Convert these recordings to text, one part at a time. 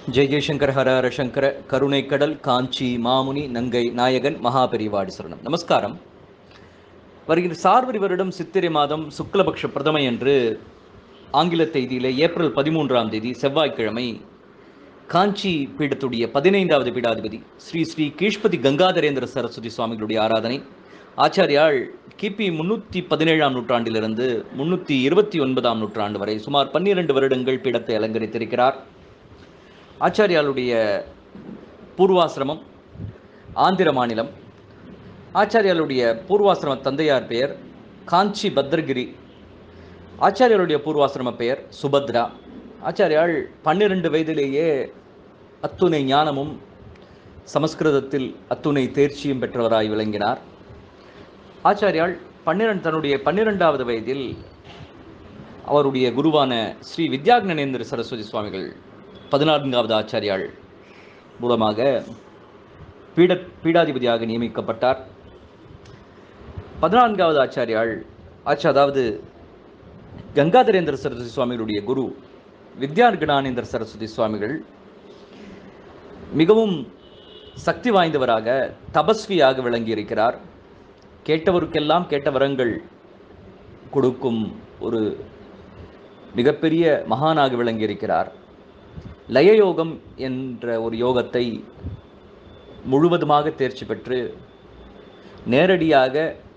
ஜெய ஜெயசங்கர் ஹர ஹர சங்கர கருணைக்கடல் காஞ்சி மாமுனி நங்கை நாயகன் மகாபெரிவாடி சரணம் நமஸ்காரம் வருகிற சார்வரி வருடம் சித்திரை மாதம் சுக்லபக்ஷ பிரதமை என்று ஆங்கில தேதியிலே ஏப்ரல் பதிமூன்றாம் தேதி செவ்வாய்க்கிழமை காஞ்சி பீடத்துடைய பதினைந்தாவது பீடாதிபதி ஸ்ரீ ஸ்ரீ கீஷ்பதி கங்காதரேந்திர சரஸ்வதி சுவாமிகளுடைய ஆராதனை ஆச்சாரியால் கிபி முன்னூற்றி பதினேழாம் நூற்றாண்டிலிருந்து முன்னூற்றி இருபத்தி ஒன்பதாம் நூற்றாண்டு வரை சுமார் பன்னிரண்டு வருடங்கள் பீடத்தை அலங்கரித்திருக்கிறார் ஆச்சாரியாளுடைய பூர்வாசிரமம் ஆந்திர மாநிலம் ஆச்சாரியாளுடைய பூர்வாசிரம தந்தையார் பெயர் காஞ்சி பத்ரகிரி ஆச்சாரியாளுடைய பூர்வாசிரம பெயர் சுபத்ரா ஆச்சாரியால் பன்னிரண்டு வயதிலேயே அத்துணை ஞானமும் சமஸ்கிருதத்தில் அத்துணை தேர்ச்சியும் பெற்றவராய் விளங்கினார் ஆச்சாரியால் பன்னிரண்டு தன்னுடைய பன்னிரெண்டாவது வயதில் அவருடைய குருவான ஸ்ரீ வித்யாக்னேந்திர சரஸ்வதி சுவாமிகள் பதினான்காவது ஆச்சாரியால் மூலமாக பீட பீடாதிபதியாக நியமிக்கப்பட்டார் பதினான்காவது ஆச்சாரியால் ஆச்சா அதாவது கங்காதரேந்திர சரஸ்வதி சுவாமிகளுடைய குரு வித்யார்கணானேந்திர சரஸ்வதி சுவாமிகள் மிகவும் சக்தி வாய்ந்தவராக தபஸ்வியாக விளங்கியிருக்கிறார் கேட்டவருக்கெல்லாம் கேட்ட வரங்கள் கொடுக்கும் ஒரு மிகப்பெரிய மகானாக விளங்கியிருக்கிறார் லயயோகம் என்ற ஒரு யோகத்தை முழுவதுமாக தேர்ச்சி பெற்று நேரடியாக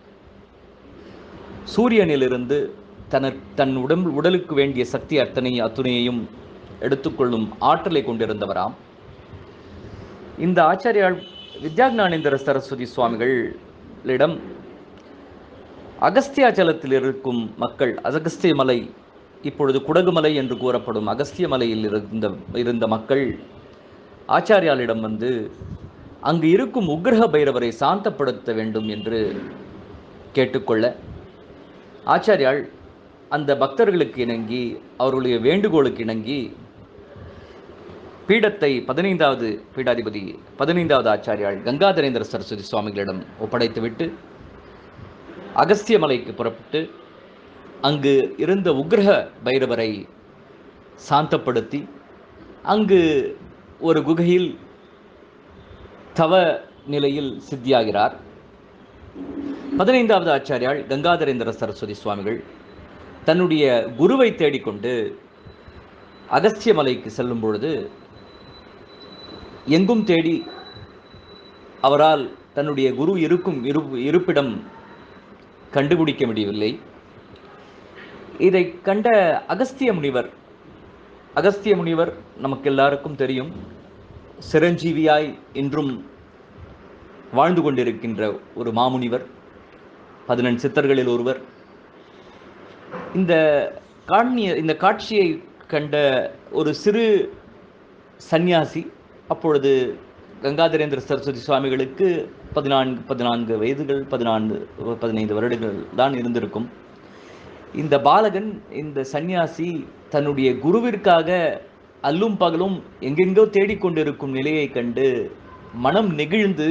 சூரியனிலிருந்து தன தன் உடல் உடலுக்கு வேண்டிய சக்தி அத்தனை அத்துணையையும் எடுத்துக்கொள்ளும் ஆற்றலை கொண்டிருந்தவராம் இந்த ஆச்சாரியால் வித்யாக்ஞானேந்திர சரஸ்வதி சுவாமிகளிடம் அகஸ்தியாச்சலத்தில் இருக்கும் மக்கள் அகஸ்திய மலை இப்பொழுது குடகுமலை என்று கூறப்படும் அகஸ்திய மலையில் இருந்த இருந்த மக்கள் ஆச்சாரியாலிடம் வந்து அங்கு இருக்கும் உக்ரஹ பைரவரை சாந்தப்படுத்த வேண்டும் என்று கேட்டுக்கொள்ள ஆச்சாரியால் அந்த பக்தர்களுக்கு இணங்கி அவர்களுடைய வேண்டுகோளுக்கு இணங்கி பீடத்தை பதினைந்தாவது பீடாதிபதி பதினைந்தாவது ஆச்சாரியால் கங்காதரேந்திர சரஸ்வதி சுவாமிகளிடம் ஒப்படைத்துவிட்டு அகஸ்திய மலைக்கு புறப்பட்டு அங்கு இருந்த உக்ரஹ பைரவரை சாந்தப்படுத்தி அங்கு ஒரு குகையில் தவ நிலையில் சித்தியாகிறார் பதினைந்தாவது ஆச்சாரியால் கங்காதரேந்திர சரஸ்வதி சுவாமிகள் தன்னுடைய குருவை தேடிக்கொண்டு அகஸ்திய மலைக்கு செல்லும் பொழுது எங்கும் தேடி அவரால் தன்னுடைய குரு இருக்கும் இரு இருப்பிடம் கண்டுபிடிக்க முடியவில்லை இதை கண்ட அகஸ்திய முனிவர் அகஸ்திய முனிவர் நமக்கு எல்லாருக்கும் தெரியும் சிரஞ்சீவியாய் இன்றும் வாழ்ந்து கொண்டிருக்கின்ற ஒரு மாமுனிவர் பதினெண் சித்தர்களில் ஒருவர் இந்த காண்ணிய இந்த காட்சியை கண்ட ஒரு சிறு சந்நியாசி அப்பொழுது கங்காதரேந்திர சரஸ்வதி சுவாமிகளுக்கு பதினான்கு பதினான்கு வயதுகள் பதினான்கு பதினைந்து வருடங்கள் தான் இருந்திருக்கும் இந்த பாலகன் இந்த சந்நியாசி தன்னுடைய குருவிற்காக அல்லும் பகலும் எங்கெங்கோ தேடிக்கொண்டிருக்கும் நிலையை கண்டு மனம் நெகிழ்ந்து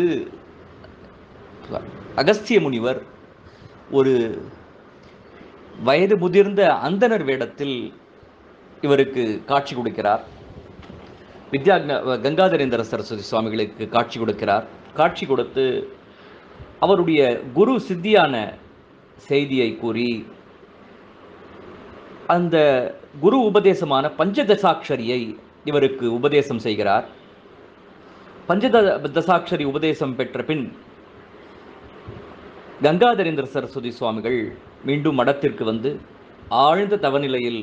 அகஸ்திய முனிவர் ஒரு வயது முதிர்ந்த அந்தனர் வேடத்தில் இவருக்கு காட்சி கொடுக்கிறார் வித்யா கங்காதரேந்திர சரஸ்வதி சுவாமிகளுக்கு காட்சி கொடுக்கிறார் காட்சி கொடுத்து அவருடைய குரு சித்தியான செய்தியை கூறி அந்த குரு உபதேசமான பஞ்சதசாட்சரியை இவருக்கு உபதேசம் செய்கிறார் பஞ்சத தசாட்சரி உபதேசம் பெற்ற பின் கங்காதரேந்திர சரஸ்வதி சுவாமிகள் மீண்டும் மடத்திற்கு வந்து ஆழ்ந்த தவநிலையில்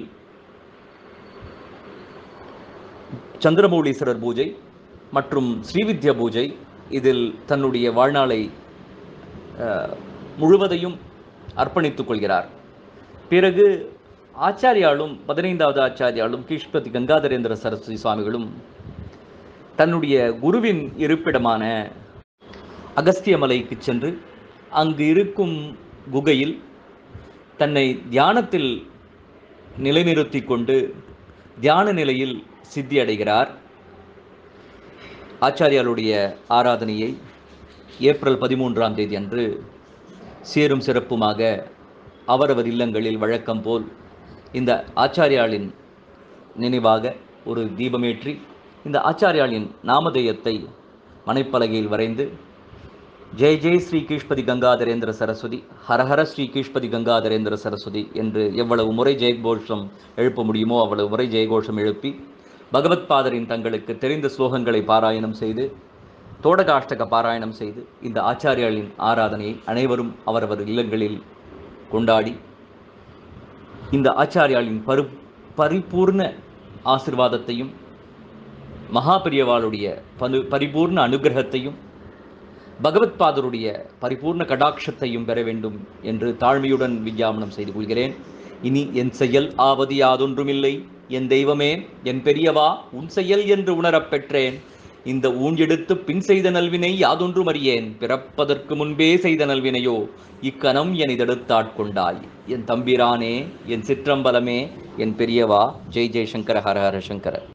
சந்திரமௌலீஸ்வரர் பூஜை மற்றும் ஸ்ரீவித்ய பூஜை இதில் தன்னுடைய வாழ்நாளை முழுவதையும் அர்ப்பணித்துக் கொள்கிறார் பிறகு ஆச்சாரியாலும் பதினைந்தாவது ஆச்சாரியாலும் கீஷ்பதி கங்காதரேந்திர சரஸ்வதி சுவாமிகளும் தன்னுடைய குருவின் இருப்பிடமான அகஸ்திய மலைக்கு சென்று அங்கு இருக்கும் குகையில் தன்னை தியானத்தில் நிலைநிறுத்தி கொண்டு தியான நிலையில் சித்தி அடைகிறார் ஆச்சாரியாளுடைய ஆராதனையை ஏப்ரல் பதிமூன்றாம் தேதி அன்று சேரும் சிறப்புமாக அவரவர் இல்லங்களில் வழக்கம் போல் இந்த ஆச்சாரியாளின் நினைவாக ஒரு தீபமேற்றி இந்த ஆச்சாரியாளின் நாமதேயத்தை மனைப்பலகையில் வரைந்து ஜெய் ஜெய் ஸ்ரீ கீஷ்பதி கங்காதரேந்திர சரஸ்வதி ஹரஹர ஸ்ரீ கீஷ்பதி கங்காதரேந்திர சரஸ்வதி என்று எவ்வளவு முறை ஜெயகோஷம் எழுப்ப முடியுமோ அவ்வளவு முறை ஜெயகோஷம் எழுப்பி பகவத் பாதரின் தங்களுக்கு தெரிந்த ஸ்லோகங்களை பாராயணம் செய்து தோடகாஷ்டக பாராயணம் செய்து இந்த ஆச்சாரியாளின் ஆராதனையை அனைவரும் அவரவர் இல்லங்களில் கொண்டாடி இந்த ஆச்சாரியாளின் பரு பரிபூர்ண ஆசிர்வாதத்தையும் மகாபெரியவாளுடைய பனு பரிபூர்ண அனுகிரகத்தையும் பகவத் பாதருடைய பரிபூர்ண கடாட்சத்தையும் பெற வேண்டும் என்று தாழ்மையுடன் விஞ்ஞாபனம் செய்து கொள்கிறேன் இனி என் செயல் ஆவது யாதொன்றுமில்லை என் தெய்வமே என் பெரியவா உன் செயல் என்று உணரப் பெற்றேன் இந்த ஊஞ்செடுத்து பின் செய்த நல்வினை யாதொன்றும் அறியேன் பிறப்பதற்கு முன்பே செய்த நல்வினையோ இக்கணம் என் இதெடுத்தாட்கொண்டாய் என் தம்பிரானே என் சிற்றம்பலமே என் பெரியவா ஜெய் ஜெய்சங்கர ஹர ஹர சங்கர